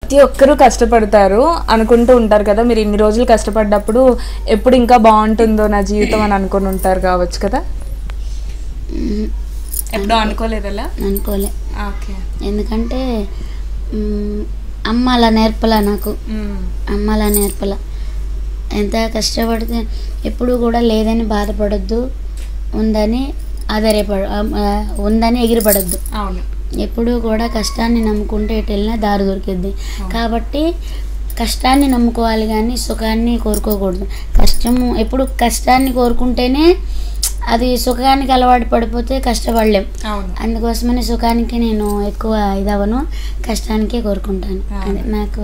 ప్రతి ఒక్కరూ కష్టపడతారు అనుకుంటూ ఉంటారు కదా మీరు ఇన్ని రోజులు కష్టపడ్డప్పుడు ఎప్పుడు ఇంకా బాగుంటుందో నా జీవితం అని అనుకుని ఉంటారు కావచ్చు కదా మ్మ్. ఎప్పుడూ అనుకోలేదలా అనుకోలే ఓకే ఎందుకంటే మ్మ్, అమ్మ అలా నేర్పలా నాకు అమ్మ అలా నేర్పల ఎంత కష్టపడితే ఎప్పుడు కూడా లేదని బాధపడొద్దు ఉందని ఆధారపడ ఆ, ఉందని ఎగిరిపడద్దు అవును ఎప్పుడు కూడా కష్టాన్ని నమ్ముకుంటే ఎటు వెళ్ళినా దారి దొరికిద్ది కాబట్టి కష్టాన్ని నమ్ముకోవాలి కానీ సుఖాన్ని కోరుకోకూడదు కష్టము ఎప్పుడు కష్టాన్ని కోరుకుంటేనే అది సుఖానికి అలవాటు పడిపోతే కష్టపడలేం అవును అందుకోసమని సుఖానికి నేను ఎక్కువ ఇదవను కష్టానికే కోరుకుంటాను ఆ. అదే నాకు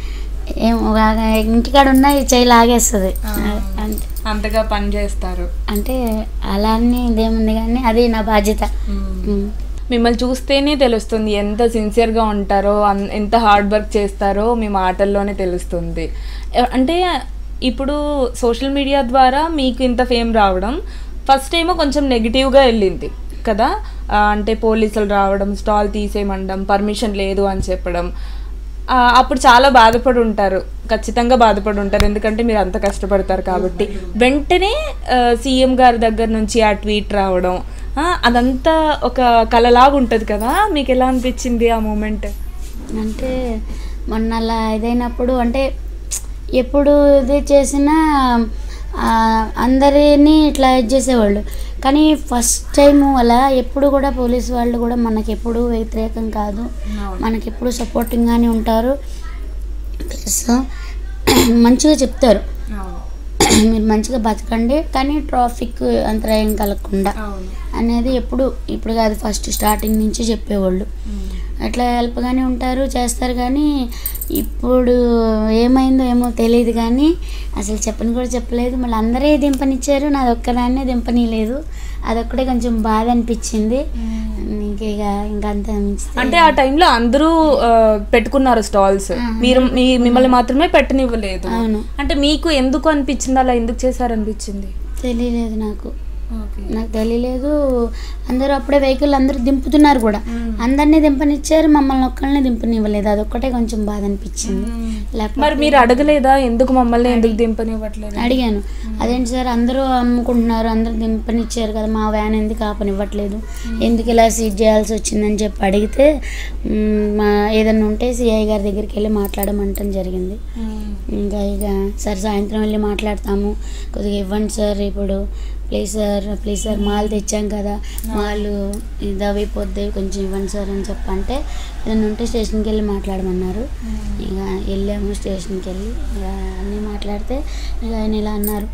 ఏం బాగా ఇంటికాడ ఉన్న ఈ చేయి లాగేస్తుంది ఆ. అంతే అంతగా పని చేస్తారు అంటే అలా అని ఇదేముంది కానీ అది నా బాధ్యత ఉమ్. మిమ్మల్ని చూస్తేనే తెలుస్తుంది ఎంత సిన్సియర్గా ఉంటారో అన్- ఎంత హార్డ్ వర్క్ చేస్తారో మీ మాటల్లోనే తెలుస్తుంది ఎ- అంటే ఇప్పుడు సోషల్ మీడియా ద్వారా మీకు ఇంత ఫేమ్ రావడం ఫస్ట్ ఏమో కొంచెం నెగిటివ్గా వెళ్ళింది కదా ఆ, అంటే పోలీసులు రావడం స్టాల్ తీసేయమండం పర్మిషన్ లేదు అని చెప్పడం ఆ, అప్పుడు చాలా బాధపడి ఉంటారు ఖచ్చితంగా బాధపడి ఉంటారు ఎందుకంటే మీరు అంత కష్టపడతారు కాబట్టి వెంటనే సీఎం గారి దగ్గర నుంచి ఆ ట్వీట్ రావడం ఆ, అదంతా ఒక కలలాగా ఉంటుంది కదా మీకు ఎలా అనిపించింది ఆ మూమెంట్ అంటే మొన్న అలా ఇదైనప్పుడు అంటే ఎప్పుడు ఇది చేసినా ఆ, అందరినీ ఇట్లా ఇది చేసేవాళ్ళు కానీ ఫస్ట్ టైం అలా ఎప్పుడు కూడా పోలీస్ వాళ్ళు కూడా మనకి ఎప్పుడు వ్యతిరేకం కాదు మనకి ఎప్పుడు సపోర్టింగ్గానే ఉంటారు ప్లస్ మంచిగా చెప్తారు మీరు మంచిగా బతకండి కానీ ట్రాఫిక్ అంతరాయం కలగకుండా అనేది ఎప్పుడు ఇప్పుడు కాదు ఫస్ట్ స్టార్టింగ్ నుంచి చెప్పేవాళ్ళు అట్లా హెల్ప్గానే ఉంటారు చేస్తారు కానీ ఇప్పుడు ఏమైందో ఏమో తెలియదు కానీ అసలు చెప్పని కూడా చెప్పలేదు మళ్ళీ అందరే దింపనిచ్చారు నాది ఒక్కదాన్నే దింపనీయలేదు అదొక్కడే కొంచెం బాధ అనిపించింది ఇంక ఇక ఇంకా అంత మించితే- అంటే ఆ టైంలో అందరూ ఆ, పెట్టుకున్నారు స్టాల్స్ మీరు మీ మిమ్మల్ని మాత్రమే పెట్టనివ్వలేదు అవును అంటే మీకు ఎందుకు అనిపించింది అలా ఎందుకు చేశారనిపించింది తెలియలేదు నాకు నాకు తెలియలేదు అందరూ అప్పుడే వెహికల్ అందరూ దింపుతున్నారు కూడా అందరినీ దింపనిచ్చారు మమ్మల్ని ఒక్కళ్ళని దింపనివ్వలేదు అదొక్కటే కొంచెం బాధ అనిపించింది లేకపోతే మరి మీరు అడగలేదా ఎందుకు మమ్మల్ని ఎందుకు దింపనివ్వట్లేదు అడిగాను అదేంటి సార్ అందరూ అమ్ముకుంటున్నారు అందరూ దింపనిచ్చారు కదా మా వ్యాన్ ఎందుకు ఆపనివ్వట్లేదు ఎందుకు ఇలా సీట్ చేయాల్సి వచ్చిందని చెప్పి అడిగితే మ్, మా ఏదన్నా ఉంటే సిఐ గారి దగ్గరికి వెళ్ళి మాట్లాడమంటం జరిగింది ఇంకా ఇక సార్ సాయంత్రం వెళ్ళి మాట్లాడతాము కొద్దిగా ఇవ్వండి సార్ ఇప్పుడు please sir please sir mall తెచ్చాం కదా మాల్ ఇదవైపోద్ది కొంచెం ఇవ్వండి సార్ అని చెప్పంటే ఏదైనా ఉంటే స్టేషన్కి వెళ్ళి మాట్లాడమన్నారు ఇక వెళ్ళాము స్టేషన్కి వెళ్ళి ఇక అన్నీ మాట్లాడితే ఇక ఆయన ఇలా అన్నారు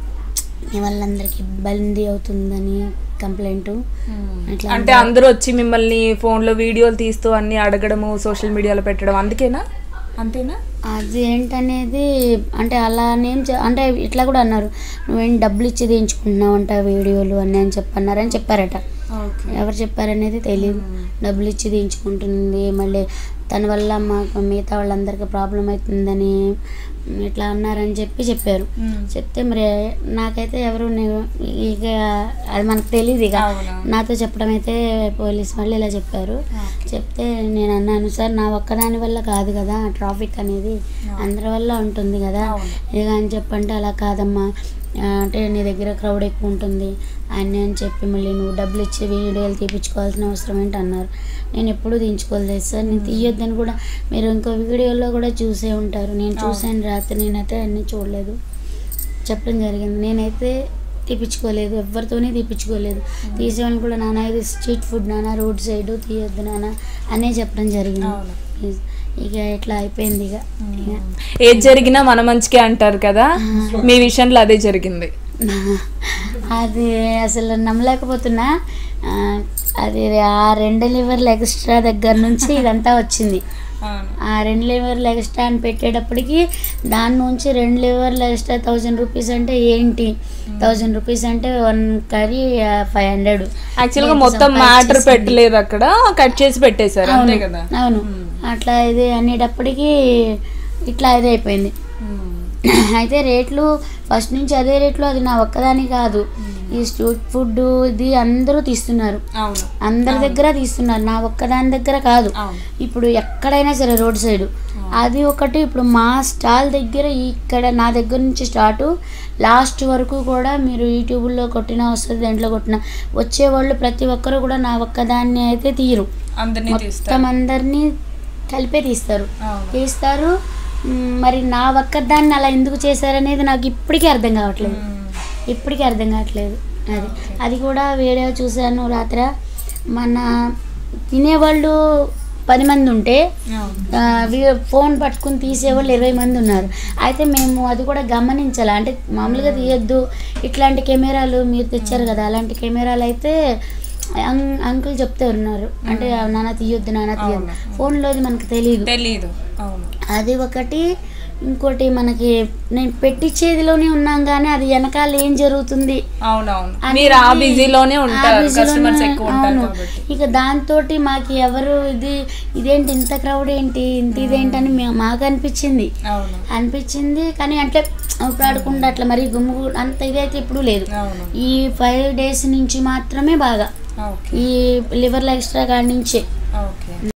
మీ వాళ్ళందరికీ ఇబ్బంది అవుతుందని కంప్లైంట్ అట్లా అంటే అందరూ వచ్చి మిమ్మల్ని ఫోన్లో వీడియోలు తీస్తూ అన్ని అడగడము సోషల్ మీడియాలో పెట్టడం అందుకేనా అంతేనా అది ఏంటనేది అంటే అలానేం చె- అంటే ఇట్లా కూడా అన్నారు నువ్వేం డబ్బులు ఇచ్చి తీయించుకుంటున్నావు అంట వీడియోలు అని అని చెప్పన్నారని చెప్పారట ఓకే ఎవరు చెప్పారనేది తెలియదు డబ్బులు ఇచ్చి తీయించుకుంటుంది మళ్ళీ తన వల్ల మాకు మిగతా వాళ్ళందరికీ ప్రాబ్లం అవుతుందని ఇట్లా అన్నారని చెప్పి చెప్పారు చెప్తే మరి నాకైతే ఎవరు నే- ఇక అది మనకు తెలియదు ఇక అవునా. నాతో చెప్పడం అయితే పోలీస్ వాళ్ళు ఇలా చెప్పారు చెప్తే నేను అన్నాను సార్ నా ఒక్కదాని వల్ల కాదు కదా ట్రాఫిక్ అనేది అందరి వల్ల ఉంటుంది కదా అవును. ఇక అని చెప్పంటే అలా కాదమ్మా ఆ, అంటే నీ దగ్గర క్రౌడ్ ఎక్కువ ఉంటుంది అని అని చెప్పి మళ్ళీ నువ్వు డబ్బులు ఇచ్చి వీడియోలు తీపించుకోవాల్సిన అవసరం ఏంటి అన్నారు నేను ఎప్పుడూ తీయించుకోలేదు సార్ నేను తీయొద్దని కూడా మీరు ఇంకో వీడియోలో కూడా చూసే ఉంటారు నేను చూసాను రాత్రి నేనైతే అన్నీ చూడలేదు చెప్పడం జరిగింది నేనైతే తీపించుకోలేదు ఎవరితోనే తీపించుకోలేదు తీసేవాళ్ళని కూడా నాన్న ఇది స్ట్రీట్ ఫుడ్ నాన్న రోడ్ సైడ్ తీయొద్దు నాన్న అనే చెప్పడం జరిగింది ఇక ఇట్లా అయిపోయింది ఇక ఇక ఏది జరిగినా మన మంచికే అంటారు కదా మీ విషయంలో అదే జరిగింది అది అసలు నమ్మలేకపోతున్నా ఆ, అది ఆ రెండు లివర్లు ఎక్స్ట్రా దగ్గర నుంచి ఇదంతా వచ్చింది ఆ రెండు లివర్లు ఎక్స్ట్రా అని పెట్టేటప్పటికి దాని నుంచి రెండు లివర్లు ఎక్స్ట్రా థౌజండ్ రూపీస్ అంటే ఏంటి థౌజండ్ రూపీస్ అంటే one curry five hundred actual గా మొత్తం మ్యాటర్ పెట్టలేదు అక్కడ కట్ చేసి పెట్టేశారు అంతే కదా అవును అట్లా ఇది అనేటప్పటికి ఇట్లా ఇది అయిపోయింది అయితే రేట్లు ఫస్ట్ నుంచి అదే రేట్లు అది నా ఒక్కదాని కాదు ఈ స్ట్రీట్ ఫుడ్ ఇది అందరూ తీస్తున్నారు అవును అందరి దగ్గర తీస్తున్నారు నా ఒక్కదాని దగ్గర కాదు అవును ఇప్పుడు ఎక్కడైనా సరే రోడ్ సైడ్ అది ఒకటి ఇప్పుడు మా స్టాల్ దగ్గర ఇక్కడ నా దగ్గర నుంచి స్టార్ట్ లాస్ట్ వరకు కూడా మీరు యూట్యూబ్లో కొట్టినా వస్తుంది దేంట్లో కొట్టినా వచ్చేవాళ్ళు ప్రతి ఒక్కరు కూడా నా ఒక్కదాన్ని అయితే తీయరు అందరినీ మొత్తం తీస్తారు అందరినీ కలిపే తీస్తారు అవును తీస్తారు మ్, మరి నా ఒక్కదాన్ని అలా ఎందుకు చేశారనేది నాకు ఇప్పటికీ అర్థం కావట్లేదు మ్మ్. ఇప్పటికీ అర్థం కావట్లేదు అది ఓకే. అది కూడా వీడియో చూశాను రాత్ర మన తినేవాళ్ళు పది మంది ఉంటే అవును ఆ, వీ- ఫోన్ పట్టుకుని తీసేవాళ్ళు ఇరవై మంది ఉన్నారు అయితే మేము అది కూడా గమనించాలి అంటే మామూలుగా తీయొద్దు ఇట్లాంటి కెమెరాలు మీరు తెచ్చారు కదా అలాంటి కెమెరాలు అయితే అం- అంకుల్ చెప్తే ఉన్నారు అంటే నాన్న తీయొద్దు నాన్న తీయొద్దు అవును. ఫోన్లోది మనకు తెలియదు తెలీదు అవును అది ఒకటి ఇంకోటి మనకి నేను పెట్టించేదిలోనే ఉన్నాం కానీ అది వెనకాల ఏం జరుగుతుంది అవునవును అనేది మీరు ఆ బిజీలోనే ఆ ఉంటారు బిజీలోనే- కస్టమర్స్ ఎక్కువ ఉంటారు అవును. కాబట్టి ఇక దాంతో మాకు ఎవరు ఇది ఇదేంటి ఇంత క్రౌడ్ ఏంటి ఇంత ఇదేంటి అని మే- మాకు అనిపించింది అవును అనిపించింది కానీ అంటే ఇప్పుడు ఆడకుండా అట్లా మరి గుమ్ము అంత ఇదైతే ఇప్పుడు లేదు అవును ఈ ఫైవ్ డేస్ నుంచి మాత్రమే బాగా ఓకే ఈ లివర్లో ఎక్స్ట్రా కాడి నుంచే ఓకే